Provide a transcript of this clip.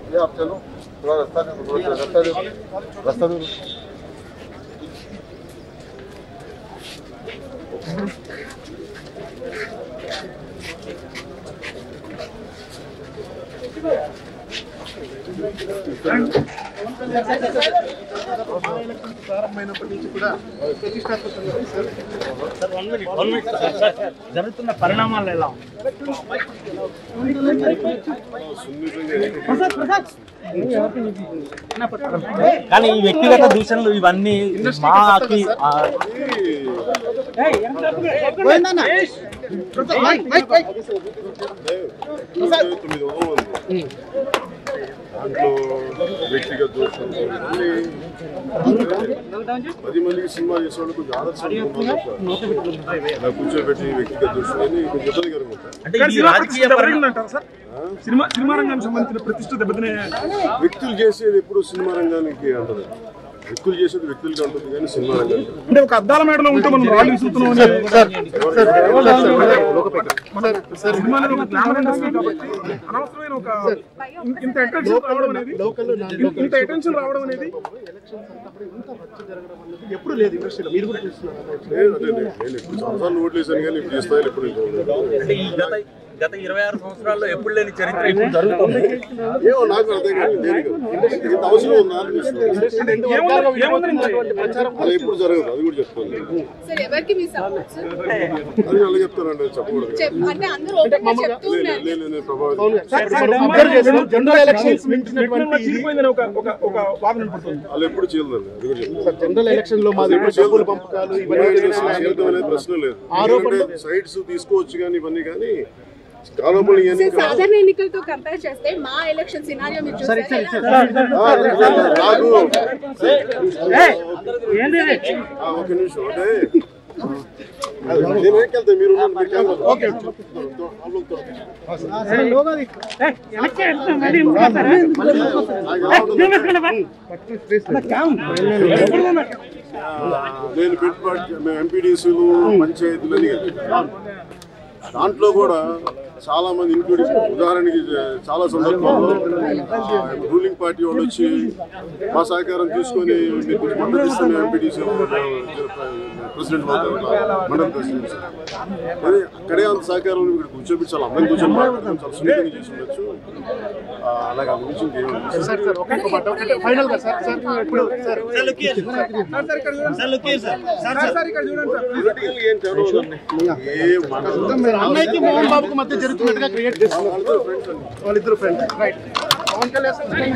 ये आप चलो थोड़ा रास्ता दे थोड़ा रास्ता दे रास्ता दे ప్రారంభమైనప్పటి నుంచి కూడా ప్రతిష్టాత్మకంగా సార్ జరుగుతున్న పరిణామాలు ఎలా కానీ ఈ వ్యక్తిగత దూషణలు ఇవన్నీ మాకి ఆ, తొమ్మిది వందల మంది దాంట్లో వ్యక్తిగత దోషం అన్ని పది మందికి సినిమా చేసే వాళ్ళు కొంచెం ఆదర్శంగా ఉండాలి అలా కూర్చోబెట్టి వ్యక్తిగత దోషం అని కొంచెం ఇబ్బందికరంగా ఉంటాయి అంటే ఈ రాజకీయ పరిణామం అంటారు సార్ సినిమా సినిమా రంగానికి సంబంధించిన ప్రతిష్ట దెబ్బతినే వ్యక్తులు చేసేది ఎప్పుడు సినిమా రంగానికి అంటది వ్యక్తులు చేసేది వ్యక్తులకి ఉంటుంది కానీ సినిమా రంగానికి అంటే ఒక అద్దాల మేడలో ఉంటే మనం రాళ్ళు విసురుతున్నాం అని మన సినిమా అనేది ఒక గ్లామర్ ఇండస్ట్రీ కాబట్టి అనవసరమైన ఒక ఇంత అటెన్షన్ రావడం అనేది ఇంత అటెన్షన్ రావడం అనేది ఎప్పుడు లేదు ఇండస్ట్రీలో మీరు కూడా చూస్తున్నారు లేదు అదే నేను నేను ఇప్పుడు సంవత్సరాలు ఓట్లు వేసాను కానీ ఇప్పుడు ఈ స్థాయిలో ఎప్పుడు లేదు. అంటే ఈ గత గత ఇరవై ఆరు సంవత్సరాల్లో ఎప్పుడు లేని చరిత్ర ఇప్పుడు జరుగుతుంది ఏమో నాకు అర్థం కానీ దేనికి ఇంత అవసరం ఉందా అనిపిస్తుంది అలా ఎప్పుడు జరగదు అది కూడా చెప్తాను సార్ ఎవరికి మీ సపోర్ట్ సార్ అది అలా చెప్తానండి చెప్పకూడదు చెప్- అంటే అందరూ ఓపెన్ గా చెప్తూ లేదు ఉన్నారు లేదు నేను ప్రభావితం జనరల్ ఎలక్షన్స్ మించినటువంటి ఇది ఒక ఒక ఒక వాదన వినపడుతుంది అలా ఎప్పుడు చేయలేదండి అది కూడా చెప్తాను జనరల్ ఎలక్షన్ లో మాది డబ్బులు పంపకాలు ఇవన్నీ చేయడం అనేది ప్రశ్న లేదు ఎందుకంటే సైడ్స్ తీసుకోవచ్చు కానీ ఇవన్నీ కానీ కాలోపలి ఇవన్నీ సార్ సాధారణ ఎన్నికలతో కంపేర్ చేస్తే మా ఎలక్షన్ సినారియో మీరు చూసారా ఆ, నాకు ఆ, ఒక నిమిషం అంటే నేను వెనకెళ్తా మీరు ఉండండి, మీరు కెమెరా- ఓకే నేను పెట్టుబడి మేము ఎంపీడీసీలు పంచాయతీలు అని దాంట్లో కూడా చాలా మంది ఇంక్లూడ్ ఉదాహరణకి చాలా సందర్భాల్లో రూలింగ్ పార్టీ వాళ్ళు వచ్చి మా సహకారం తీసుకొని మీకు కొంచెం మద్దతు ఇస్తాను ఎంపీడీసీ ప్రెసిడెంట్ అవుతారు మండల ప్రెసిడెంట్ అదే అక్కడే అంత సహకారం ఉంది. ఇక్కడ కూర్చోబెట్టి చాలా అందరం కూర్చొని మాట్లాడడం చాలా సున్నితంగా చేసి ఉండొచ్చు ఆ, అలాగే అందు గురించి ఇంకేం అనిపిస్తుంది. సార్ సార్ ఒక మాట ఒకటే ఫైనల్ గా సార్ సార్ ఇప్పుడు సార్ పొలిటికల్ ఏం చదవదండి ఏ మన అన్నయ్యకి మోహన్ బాబుకి మధ్య జరుగుతున్నట్టుగా క్రియేట్ చేస్తున్నారు వాళ్ళిద్దరూ friends అండి. వాళ్ళిద్దరు ఫ్రెండ్స్ రైట్ పవన్ కళ్యాణ్